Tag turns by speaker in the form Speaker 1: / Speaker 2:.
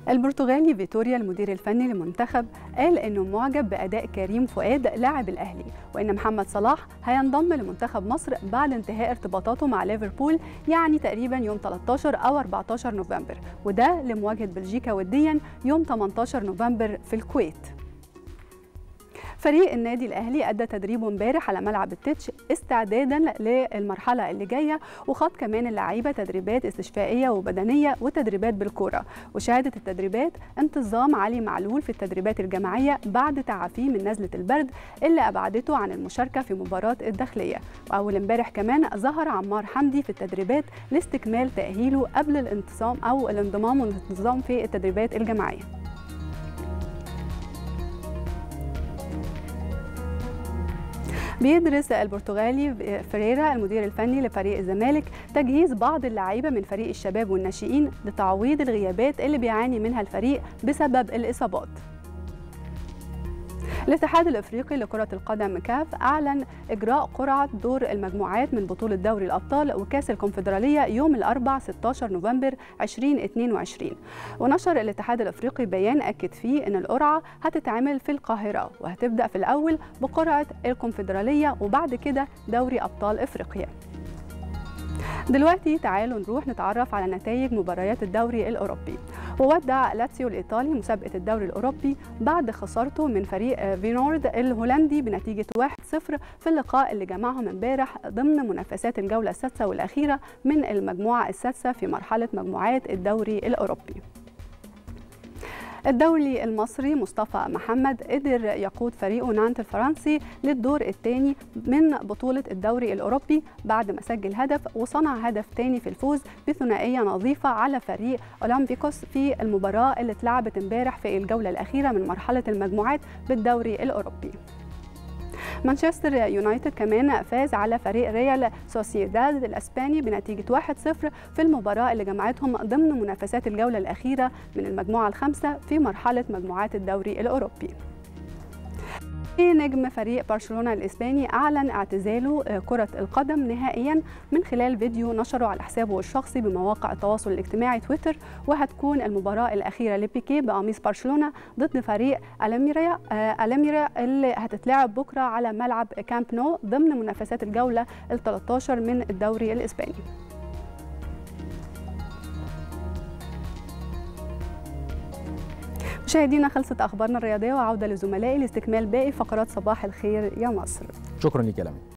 Speaker 1: البرتغالي فيتوريا المدير الفني للمنتخب قال انه معجب باداء كريم فؤاد لاعب الاهلي وان محمد صلاح هينضم لمنتخب مصر بعد انتهاء ارتباطاته مع ليفربول يعني تقريبا يوم 13 او 14 نوفمبر وده لمواجهه بلجيكا وديا يوم 18 نوفمبر في الكويت فريق النادي الاهلي ادى تدريبه امبارح على ملعب التتش استعدادا للمرحله اللي جايه وخاض كمان اللعيبه تدريبات استشفائيه وبدنيه وتدريبات بالكوره وشهدت التدريبات انتظام علي معلول في التدريبات الجماعيه بعد تعافيه من نزله البرد اللي ابعدته عن المشاركه في مباراه الداخليه واول امبارح كمان ظهر عمار حمدي في التدريبات لاستكمال تاهيله قبل الانتظام او الانضمام والانتظام في التدريبات الجماعيه بيدرس البرتغالي فريرا المدير الفني لفريق الزمالك تجهيز بعض اللعيبه من فريق الشباب والناشئين لتعويض الغيابات اللي بيعاني منها الفريق بسبب الاصابات الاتحاد الافريقي لكره القدم كاف اعلن اجراء قرعه دور المجموعات من بطوله دوري الابطال وكاس الكونفدراليه يوم الاربعاء 16 نوفمبر 2022 ونشر الاتحاد الافريقي بيان اكد فيه ان القرعه هتتعمل في القاهره وهتبدا في الاول بقرعه الكونفدراليه وبعد كده دوري ابطال افريقيا دلوقتي تعالوا نروح نتعرف على نتائج مباريات الدوري الأوروبي وودع لاتسيو الإيطالي مسابقة الدوري الأوروبي بعد خسارته من فريق فينورد الهولندي بنتيجة 1-0 في اللقاء اللي جمعهم امبارح ضمن منافسات الجولة السادسة والأخيرة من المجموعة السادسة في مرحلة مجموعات الدوري الأوروبي الدولي المصري مصطفى محمد قدر يقود فريقه نانت الفرنسي للدور الثاني من بطولة الدوري الأوروبي بعد ما سجل هدف وصنع هدف ثاني في الفوز بثنائية نظيفة على فريق أولمبيكوس في المباراة اللي اتلعبت امبارح في الجولة الأخيرة من مرحلة المجموعات بالدوري الأوروبي مانشستر يونايتد كمان فاز على فريق ريال سوسيداد الاسباني بنتيجه 1-0 في المباراه اللي جمعتهم ضمن منافسات الجوله الاخيره من المجموعه الخامسه في مرحله مجموعات الدوري الاوروبي نجم فريق برشلونة الإسباني أعلن اعتزاله كرة القدم نهائيا من خلال فيديو نشره على حسابه الشخصي بمواقع التواصل الاجتماعي تويتر وهتكون المباراة الأخيرة لبيكي بقميص برشلونة ضد فريق ألميريا ألميريا اللي هتتلعب بكرة على ملعب كامب نو ضمن منافسات الجولة ال 13 من الدوري الإسباني مشاهدينا خلصت اخبارنا الرياضيه وعوده لزملائي لاستكمال باقي فقرات صباح الخير يا مصر
Speaker 2: شكرا لك يا لمي